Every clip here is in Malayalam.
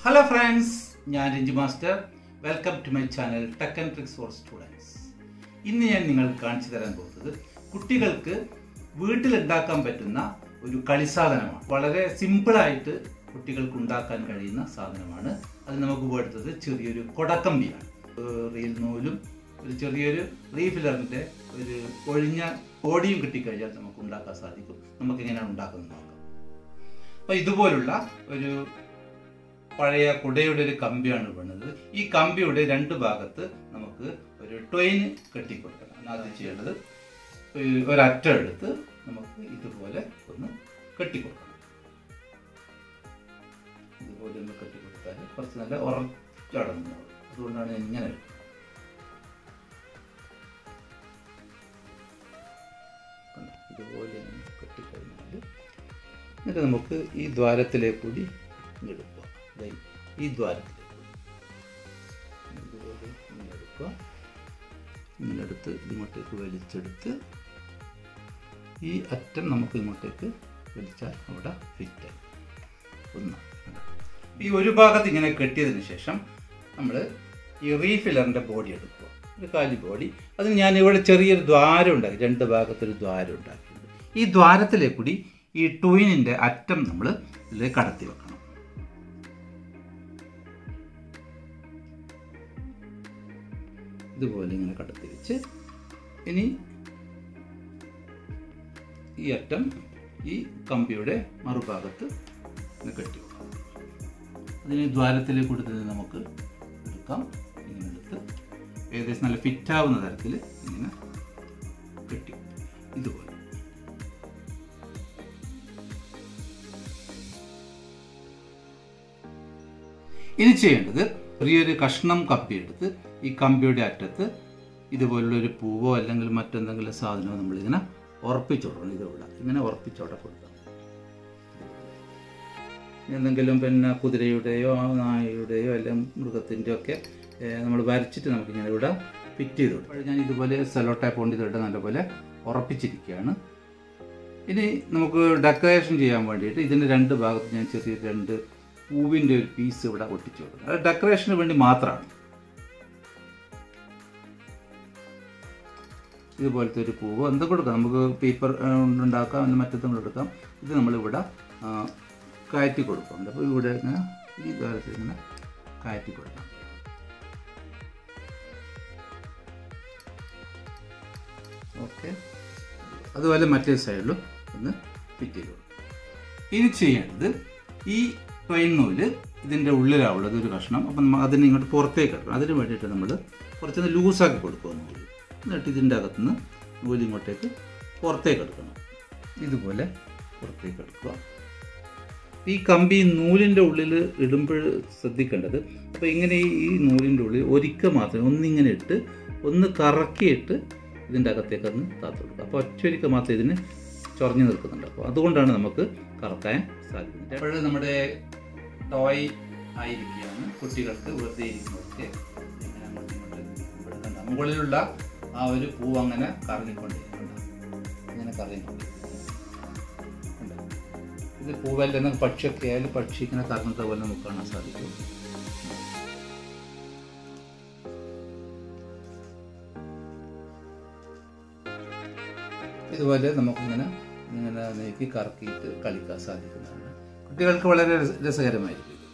ഹലോ ഫ്രണ്ട്സ് ഞാൻ Ranju master welcome to my channel tech and tricks for students ഇന്ന് ഞാൻ നിങ്ങൾക്ക് കാണിച്ചു തരാൻ പോകുന്നത് കുട്ടികൾക്ക് വീട്ടിലുണ്ടാക്കാൻ പറ്റുന്ന ഒരു കളിസാധനമാണ് വളരെ സിമ്പിളായിട്ട് കുട്ടികൾക്ക് ഉണ്ടാക്കാൻ കഴിയുന്ന സാധനമാണ് അത് നമുക്ക് എടുത്തത് ചെറിയൊരു കൊടക്കമ്പിയാണ് ഏർ റീൽ നൂലും ഒരു ചെറിയൊരു റീഫിലറിൻ്റെ ഒരു ഒഴിഞ്ഞ ബോഡിയും കിട്ടിക്കഴിഞ്ഞാൽ നമുക്ക് ഉണ്ടാക്കാൻ സാധിക്കും നമുക്ക് എങ്ങനെയാണ് ഉണ്ടാക്കുന്നത് നോക്കാം അപ്പോൾ ഇതുപോലുള്ള ഒരു പഴയ കുടയുടെ ഒരു കമ്പിയാണ് വീണത് ഈ കമ്പിയുടെ രണ്ട് ഭാഗത്ത് നമുക്ക് ഒരു ട്വയിൻ കെട്ടിക്കൊടുക്കണം ആദ്യം ചെയ്യേണ്ടത് ഒരു- ഒരറ്റം എടുത്ത് നമുക്ക് ഇതുപോലെ ഒന്ന് കെട്ടിക്കൊടുക്കണം ഇതുപോലെ ഒന്ന് കെട്ടിക്കൊടുത്താൽ കുറച്ച് നല്ല ഉറച്ചടങ്ങുന്നത് അതുകൊണ്ടാണ് ഞാൻ ഇങ്ങനെ എടുക്കുന്നത്. കണ്ടോ? ഇതുപോലെ ഒന്ന് കെട്ടിക്കഴിഞ്ഞാൽ എന്നിട്ട് നമുക്ക് ഈ ദ്വാരത്തിലേക്ക് കൂടി ഇങ്ങെടുക്കുക ദേ ഈ ദ്വാരത്തിലേക്ക് കൂടി ഇതുപോലെ ഇങ്ങനെ എടുക്കുക ഇങ്ങനെ എടുത്ത് ഇങ്ങോട്ടേക്ക് വലിച്ചെടുത്ത് ഈ അറ്റം നമുക്ക് ഇങ്ങോട്ടേക്ക് വലിച്ചാൽ അവിടെ ഫിറ്റായി ഒന്ന് ഈ ഒരു ഭാഗത്ത് ഇങ്ങനെ കെട്ടിയതിന് ശേഷം നമ്മൾ ഈ റീഫില്ലറിൻ്റെ ബോഡി എടുക്കുക ഒരു കാലി ബോഡി അതിന് ഞാൻ ഇവിടെ ചെറിയൊരു ദ്വാരം ഉണ്ടാക്കി രണ്ട് ഭാഗത്തൊരു ദ്വാരം ഉണ്ടാക്കിയിട്ടുണ്ട് ഈ ദ്വാരത്തിലേക്ക് കൂടി ഈ ട്വയിനിൻ്റെ അറ്റം നമ്മൾ ഇതിൽ കടത്തി വെക്കണം ഇതുപോലെ ഇങ്ങനെ കടത്തി വെച്ച് ഇനി ഈ അറ്റം ഈ കമ്പിയുടെ മറുഭാഗത്ത് ഇങ്ങനെ കെട്ടി വെക്കാം അതിന് ദ്വാരത്തിലേക്ക് കൊടുത്തത് നമുക്ക് എടുക്കാം ഇങ്ങനെ എടുത്ത് ഏകദേശം നല്ല ഫിറ്റാവുന്ന തരത്തിൽ ഇങ്ങനെ കെട്ടി ഇതുപോലെ ഇനി ചെയ്യേണ്ടത് ചെറിയൊരു കഷ്ണം കമ്പി എടുത്ത് ഈ കമ്പിയുടെ അറ്റത്ത് ഇതുപോലുള്ള ഒരു പൂവോ അല്ലെങ്കിൽ മറ്റെന്തെങ്കിലും സാധനമോ നമ്മളിങ്ങനെ ഉറപ്പിച്ചു കൊടുക്കണം ഇതിവിടെ ഇങ്ങനെ ഉറപ്പിച്ചോടെ കൊടുക്കണം എന്തെങ്കിലും പിന്നെ കുതിരയുടെയോ നായയുടെയോ അല്ലെങ്കിൽ മൃഗത്തിൻ്റെയോ ഒക്കെ നമ്മൾ വരച്ചിട്ട് നമുക്കിങ്ങനെ ഇവിടെ ഫിറ്റ് ചെയ്ത് കൊടുക്കും അപ്പോൾ ഞാൻ ഇതുപോലെ സെലോ ടൈപ്പ് കൊണ്ട് ഇതിവിടെ നല്ലപോലെ ഉറപ്പിച്ചിരിക്കുകയാണ് ഇനി നമുക്ക് ഡെക്കറേഷൻ ചെയ്യാൻ വേണ്ടിയിട്ട് ഇതിൻ്റെ രണ്ട് ഭാഗത്ത് ഞാൻ ചെറിയ രണ്ട് പൂവിൻ്റെ ഒരു പീസ് ഇവിടെ ഒട്ടിച്ചു കൊടുക്കും അത് ഡെക്കറേഷന് വേണ്ടി മാത്രമാണ് ഇതുപോലത്തെ ഒരു പൂവ് എന്തും കൊടുക്കാം നമുക്ക് പേപ്പർ ഉണ്ടാക്കാം അല്ല മറ്റെന്തെങ്കിലും എടുക്കാം ഇത് നമ്മളിവിടെ ആ, കയറ്റി കൊടുക്കുന്നുണ്ട് അപ്പോൾ ഇവിടെ ഇങ്ങനെ ഈ ദ്വാരത്തിൽ ഇങ്ങനെ കയറ്റി കൊടുക്കാം ഓക്കെ അതുപോലെ മറ്റേ സൈഡിലും ഒന്ന് ഫിറ്റ് ചെയ്ത് കൊടുക്കും ഇനി ചെയ്യേണ്ടത് ഈ ട്രെയിൻ നൂല് ഇതിൻ്റെ ഉള്ളിലാവുള്ളത് ഒരു കഷ്ണം അപ്പം നമ്മ അതിനെ ഇങ്ങോട്ട് പുറത്തേക്ക് എടുക്കണം അതിന് വേണ്ടിയിട്ട് നമ്മൾ കുറച്ചൊന്ന് ലൂസാക്കി കൊടുക്കുക നൂല് എന്നിട്ട് ഇതിൻ്റെ അകത്തുനിന്ന് നൂല് ഇങ്ങോട്ടേക്ക് പുറത്തേക്ക് എടുക്കണം ഇതുപോലെ പുറത്തേക്ക് എടുക്കുക ഈ കമ്പി നൂലിൻ്റെ ഉള്ളിൽ ഇടുമ്പോൾ ശ്രദ്ധിക്കേണ്ടത് അപ്പോൾ ഇങ്ങനെ ഈ- ഈ നൂലിൻ്റെ ഉള്ളിൽ ഒരിക്കൽ മാത്രമേ ഒന്നിങ്ങനെ ഇട്ട് ഒന്ന് കറക്കിയിട്ട് ഇതിൻ്റെ അകത്തേക്ക് ഒന്ന് താത്തു കൊടുക്കുക അപ്പോൾ ഒറ്റയൊരിക്കൽ മാത്രമേ ഇതിന് ചൊറഞ്ഞു നിൽക്കുന്നുണ്ട് അപ്പോൾ അതുകൊണ്ടാണ് നമുക്ക് കറക്കാൻ സാധിക്കുന്നത് അപ്പോൾ നമ്മുടെ ടോയ് ആയിരിക്കുകയാണ് കുട്ടികൾക്ക് വെറുതെ ഇരിക്കുന്നവർക്ക് ഇങ്ങനെ അങ്ങോട്ടും ഇങ്ങോട്ടും ഇവിടെ കണ്ടോ? മുകളിലുള്ള ആ ഒരു പൂ അങ്ങനെ കറങ്ങിക്കൊണ്ടിരിക്കുന്നുണ്ട് ഇങ്ങനെ കറങ്ങിക്കൊണ്ടിരിക്കുന്നു കണ്ടോ? ഇത് പൂവല്ലെന്ന് പക്ഷിയൊക്കെ ആയാലും പക്ഷി ഇങ്ങനെ കറങ്ങുന്നത് പോലെ നമുക്ക് കാണാൻ സാധിക്കും ഇതുപോലെ നമുക്കിങ്ങനെ ഇങ്ങനെ നീക്കി കറക്കിയിട്ട് കളിക്കാൻ സാധിക്കുന്നതാണ് കുട്ടികൾക്ക് വളരെ രസ- രസകരമായിരിക്കും ഇത്.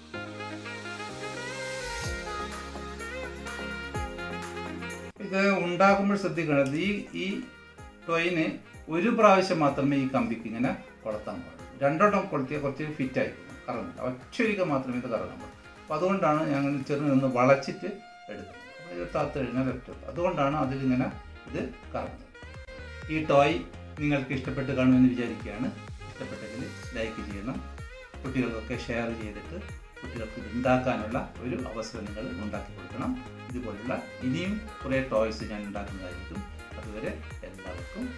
ഇത് ഉണ്ടാക്കുമ്പോൾ ശ്രദ്ധിക്കണം ഈ ഈ ടൊയിന് ഒരു പ്രാവശ്യം മാത്രമേ ഈ കമ്പിക്ക് ഇങ്ങനെ കൊളത്താൻ പാടുള്ളൂ രണ്ടോട്ടം കൊളുത്തിയാൽ കുറച്ച് ഫിറ്റായി കറങ്ങില്ല ഒറ്റയൊരിക്കൽ മാത്രമേ ഇത് കറങ്ങാൻ പാടുള്ളൂ അപ്പോൾ അതുകൊണ്ടാണ് ഞങ്ങൾ ചെറുതിൽ നിന്ന് വളച്ചിട്ട് എടുക്കുന്നത് അപ്പോൾ ഇത് താത്ത് കഴിഞ്ഞാൽ ഒറ്റ അതുകൊണ്ടാണ് അതിലിങ്ങനെ ഇത് കറങ്ങുന്നത് ഈ ടോയ് നിങ്ങൾക്ക് ഇഷ്ടപ്പെട്ട് കാണുമെന്ന് വിചാരിക്കുകയാണ് ഇഷ്ടപ്പെട്ടെങ്കിൽ ലൈക്ക് ചെയ്യണം കുട്ടികൾക്കൊക്കെ ഷെയർ ചെയ്തിട്ട് കുട്ടികൾക്ക് ഇത് ഉണ്ടാക്കാനുള്ള ഒരു അവസരം നിങ്ങൾ ഉണ്ടാക്കി കൊടുക്കണം ഇതുപോലുള്ള ഇനിയും കുറേ ടോയ്സ് ഞാൻ ഉണ്ടാക്കുന്നതായിരിക്കും അതുവരെ എല്ലാവർക്കും